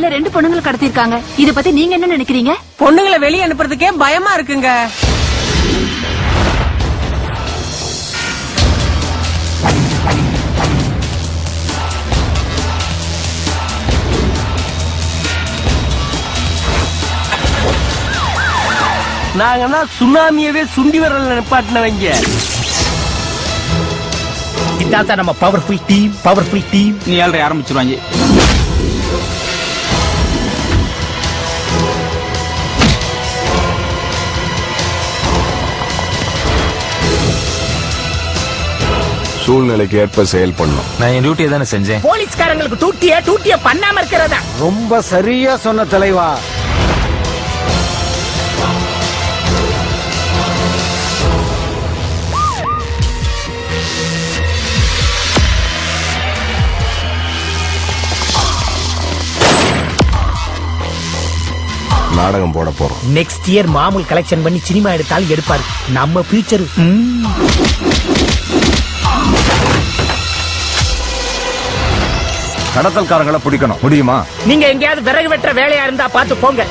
வேன்ல ரெண்டு பொண்ணுங்களை கடத்திருக்காங்க இத பத்தி நீங்க என்ன நினைக்கிறீங்க பொண்ணுங்களை வெளியே அனுப்புறதுக்கே பயமா இருக்குங்க நாங்கன்னா சுனாமியவே சுண்டி வரல நிப்பாட்டினவங்க இதான் சார் நம்ம பவர்ஃபுல் டீம் பவர்ஃபுல் டீம் நீ ஏழரை ஆரம்பிச்சிருவாங்க சூழ்நிலைக்கு ஏற்ப செயல்படணும் நான் என் டியூட்டியை தானே செஞ்சேன் போலீஸ்காரங்களுக்கு டூட்டிய டூட்டிய பண்ணாம இருக்கிறதா ரொம்ப சரியா சொன்ன தலைவா நாடகம் போட போறோம் நெக்ஸ்ட் இயர் மாமூல் கலெக்ஷன் பண்ணி சினிமா எடுத்தாலும் எடுப்பாரு நம்ம ஃபியூச்சர் கடத்தல்காரங்களை பிடிக்கணும் முடியுமா நீங்க எங்கேயாவது விறகு வெட்டுற வேலையா இருந்தா பார்த்து போங்க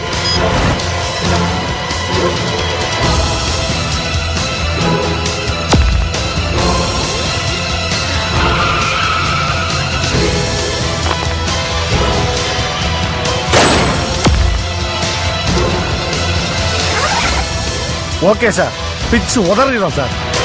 ஓகே சார் பிச்சு உதறிடும் சார்